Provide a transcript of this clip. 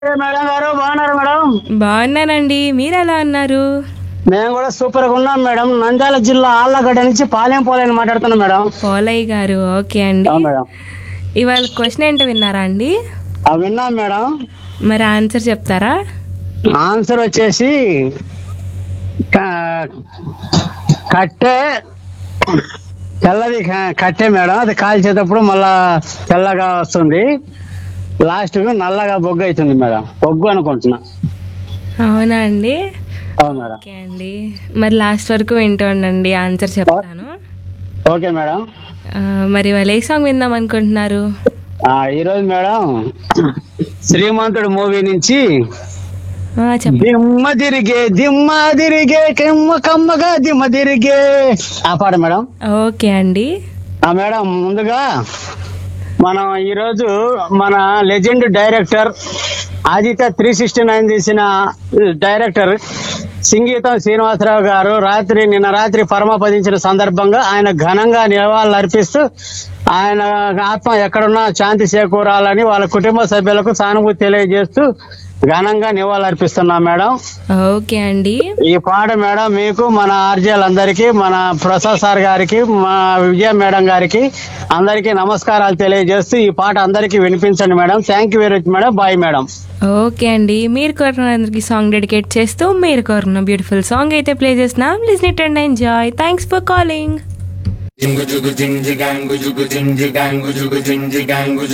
ఏ madam గారు బాగున్నారు madam బాగున్నానండి మీరు ఎలా ఉన్నారు మేము కూడా సూపర్ గా ఉన్నాం మేడం నంద్యాల జిల్లా ఆళ్ళగడ్డ నుంచి పాలెం పోలేని మాట్లాడుతున్నాం మేడం పోలయ్య గారు ఓకే అండి అవును మేడం ఇవాళ క్వశ్చన్ ఏంటో విన్నారా అండి ఆ విన్నాం మేడం మరి ఆన్సర్ చెప్తారా ఆన్సర్ వచ్చేసి క- కట్టె తెల్లది క- కట్టె మేడం అది కాల్చేటప్పుడు మళ్ళా తెల్లగా వస్తుంది లాస్ట్ నల్లగా బొగ్గు అవుతుంది మేడం బొగ్గు అనుకుంటున్నా అవునా అండి అవును మేడం ఓకే అండి మరి లాస్ట్ వరకు వింటూ ఉండండి ఆన్సర్ చెప్తాను ఓకే మేడం ఆ, మరి ఇవాళ ఏ సాంగ్ విందాం అనుకుంటున్నారు ఆ, ఈరోజు మేడం శ్రీమంతుడు మూవీ నుంచి ఆ, చెప్పండి దిమ్మ తిరిగే దిమ్మ తిరిగే కమ్మ కమ్మగా దిమ్మ తిరిగే ఆ పాట మేడం ఓకే అండి ఆ మేడం ముందుగా మనం ఈరోజు మన legend director Aditya three sixty nine తీసిన డైరెక్టర్ సంగీతం శ్రీనివాసరావు గారు రాత్రి నిన్న రాత్రి పరమపదించిన సందర్భంగా ఆయన ఘనంగా నివాళులు అర్పిస్తూ ఆయన ఆత్మ ఎక్కడున్నా శాంతి చేకూరాలని వాళ్ళ కుటుంబ సభ్యులకు సానుభూతి తెలియజేస్తూ ఘనంగా నివాళులు అర్పిస్తున్నాం మేడం ఓకే అండి ఈ పాట మేడం మీకు మన ఆర్జీలందరికీ మన ప్రసాద్ సార్ గారికి మా విజయ మేడం గారికి అందరికీ నమస్కారాలు తెలియజేస్తూ ఈ పాట అందరికీ వినిపించండి madam thank you very much madam bye madam okay అండి మీరు కోరిన అందరికి సాంగ్ డెడికేట్ చేస్తూ మీరు కోరిన బ్యూటిఫుల్ సాంగ్ అయితే ప్లే చేస్తున్నాం listen it and enjoy thanks for calling Jingu jugu jing jigangu jugu jing jigangu jugu jing jigangu